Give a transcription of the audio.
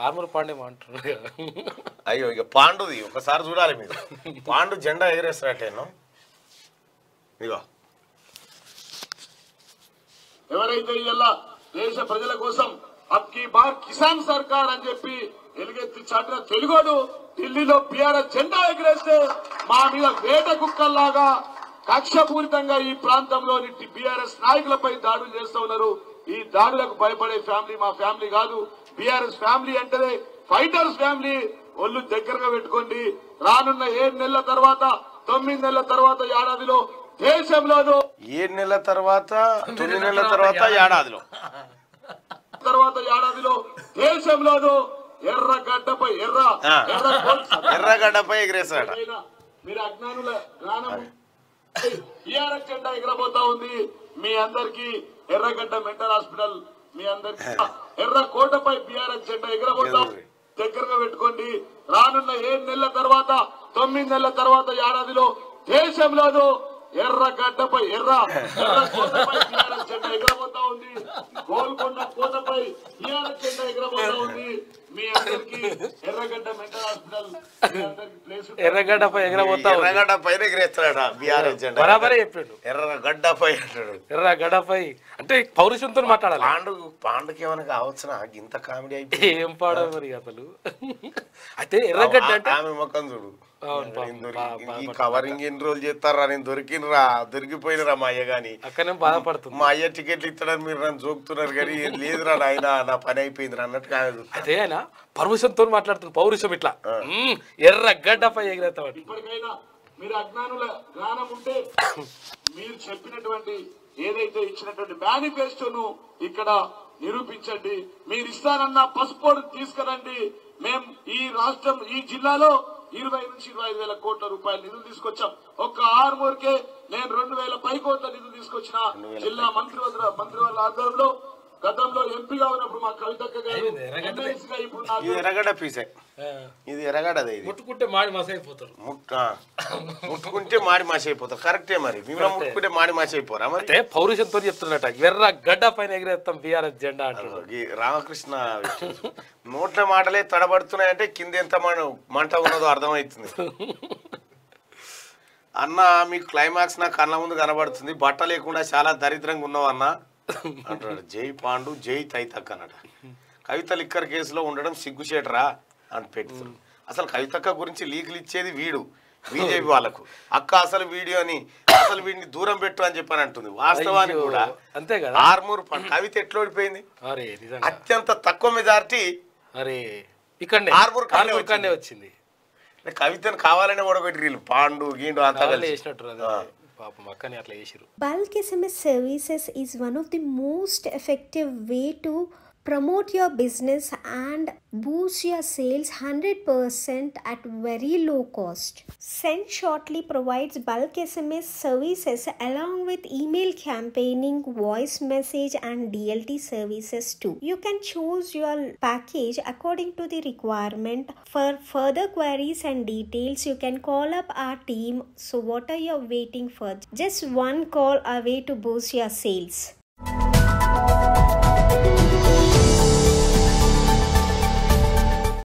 ఆర్మూర్ పాండే అంటున్నారు కదా అయ్యో ఇక పాండుది ఒకసారి చూడాలి మీరు పాండు జెండా ఎగరేస్తారటేను ఇగో ఎవరైతే ఇలా దేశ ప్రజల కోసం అబ్కి బార్ కిసాన్ సర్కార్ అని చెప్పి ఎలుగెత్తి చాటిన తెలుగోడు ఢిల్లీలో బీఆర్ఎస్ జెండా ఎగరేస్తే మా మీద వేట కుక్కల్లాగా కక్షపూరితంగా ఈ ప్రాంతంలోని బీఆర్ఎస్ నాయకులపై దాడులు చేస్తూ ఉన్నారు ఈ దాడులకు భయపడే ఫ్యామిలీ మా ఫ్యామిలీ కాదు బీఆర్ఎస్ ఫ్యామిలీ అంటేనే ఫైటర్స్ ఫ్యామిలీ ఒళ్ళు దగ్గరగా పెట్టుకోండి రానున్న ఏడు నెలల తర్వాత తొమ్మిది నెలల తర్వాత ఏడాదిలో దేశంలోనూ ఏడు నెలల తర్వాత తొమ్మిది నెలల తర్వాత ఏడాదిలో తర్వాత ఏడాదిలో దేశంలోనూ ఎర్ర గడ్డపై ఎర్ర ఆ. ఎర్ర కోట్ ఎర్రగడ్డపై ఎగరేస్తారట పైన మీరు అజ్ఞానుల జ్ఞానం టీఆర్ఎస్ జెండా ఎగరబోతా ఉంది మీ అందరికి ఎర్రగడ్డ మెంటల్ హాస్పిటల్ మీ అందరికి ఎర్ర కోటపై బీఆర్ఎస్ జెండా ఎగరబోతా ఉంది. దగ్గరగా పెట్టుకోండి రానున్న ఏడు నెలల తర్వాత తొమ్మిది నెలల తర్వాత ఏడాదిలో దేశంలోనూ ఎర్ర గడ్డపై ఎర్ర ఎర్ర కోటపై టీఆర్ఎస్ జెండా ఎగరబోతా ఉంది గోల్కొండ కోటపై టీఆర్ఎస్ జెండా ఎగరబోతా ఉంది మీ అందరికి ఎర్రగడ్డ మెంటల్ హాస్పిటల్ మీ అందరికి ప్లేస్ ఎర్రగడ్డపై ఎగరబోతా ఉంది. ఎర్రగడ్డ పైన ఎగరేస్తాడట బీఆర్ఎస్ జెండా బరాబరే చెప్పిండు ఎర్రగడ్డపై అంటాడు ఎర్రగడ్డపై అంటే పౌరుషంతో మాట్లాడాలి పాండు పాండుకి ఏమైనా కావచ్చునా ఇంత కామెడీ అయిపోయింది ఏం పాడో మరి అసలు అయితే ఎర్రగడ్డ అంటే ఆమె ముఖం చూడు అవును పాపం, నేను దొరికి- బా- ఈ బాధపడుతుంది. కవరింగ్ ఎన్ని రోజులు చేస్తారా నేను దొరికినరా దొరికిపోయినరా మా అయ్య గాని అక్కడనే బాధపడుతుంది మా అయ్య టికెట్లు ఇస్తాడని మీరు నన్ను జోకుతున్నారు కానీ లేదురా నాయన నా పని అయిపోయింది అన్నట్టు కాదు అదే ఆయన పౌరుషంతో మాట్లాడుతుంది పౌరుషం ఇట్లా మ్మ్, ఎర్రగడ్డపై ఎగిరేస్తాడు ఇప్పటికైనా మీరు అజ్ఞానుల జ్ఞానం ఉంటే మీరు చెప్పినటువంటి ఏదైతే ఇచ్చినటువంటి మేనిఫెస్టోను ఇక్కడ నిరూపించండి మీరు ఇస్తానన్న పసుపోడు తీసుకురండి మేం ఈ రాష్ట్రం ఈ జిల్లాలో ఇరవై నుంచి ఇరవై ఐదు వేల కోట్ల రూపాయల నిధులు తీసుకొచ్చాం ఒక్క ఆరుమూరుకే నేను రెండు వేల పైకోట్ల నిధులు తీసుకొచ్చిన జిల్లా మంత్రివర్గ మంత్రివర్గ ఆధ్వర్యంలో గతంలో ఎంపీగా ఉన్నప్పుడు మా కవితక్క గారు ఎమ్మెల్సీ గా ఇప్పుడు నాకు ఇది ఎర్రగడ్డ పీసే ఇది ఎర్రగడ్డదే ఇది ముట్టుకుంటే మాడి మసైపోతారు ముట్ట ముట్టుకుంటే మాడి మాసి అయిపోతారు కరెక్టే మరి మేము ముట్టుకుంటే మాడి మాసి అయిపోరా మరి అంటే పౌరుషంతో చెప్తున్నట ఎర్ర గడ్డ పైన ఎగిరేస్తాం బీఆర్ఎస్ జెండా అంటున్నాడు ఈ రామకృష్ణ విషయం. నోట్ల మాటలే తడబడుతున్నాయంటే కింద ఎంత మన- మంట ఉన్నదో అర్థమవుతుంది అన్న మీకు క్లైమాక్స్ నా కళ్ళ ముందు కనబడుతుంది బట్ట లేకుండా చాలా దరిద్రంగా ఉన్నావు అన్న అంటాడు జై పాండు జై తైతక్క అన్నట కవిత లిక్కర్ కేసులో ఉండడం సిగ్గుచేటరా అని పెడుతుంది అసలు కవితక్క గురించి లీకులు ఇచ్చేది వీడు బీజేపీ వాళ్ళకు అక్క అసలు వీడియోని అసలు వీడిని దూరం పెట్టు అని చెప్పని అంటుంది వాస్తవానికి అయ్యో, కూడా అంతే కదా ఆర్మూర్ పం- కవిత ఎట్లా ఓడిపోయింది అరే నిజంగా అత్యంత తక్కువ మెజార్టీ అరే ఇక్కడనే ఆర్మూర్ కాడనే ఆర్మూర్ కాడనే వచ్చింది కవితను కావాలనే ఓడగొట్టి వీళ్ళు పాండు గీండు అంతా కావాలే కలిసి చేసినట్టు అది. ఆ. పాపం అక్కని అట్లా చేసిరు Bulk SMS services is one of the most effective way to promote your business and boost your sales 100% at very low cost. Send Shortly provides bulk SMS services along with email campaigning, voice message and DLT services too. You can choose your package according to the requirement. For further queries and details, you can call up our team. So what are you waiting for? Just one call away to boost your sales.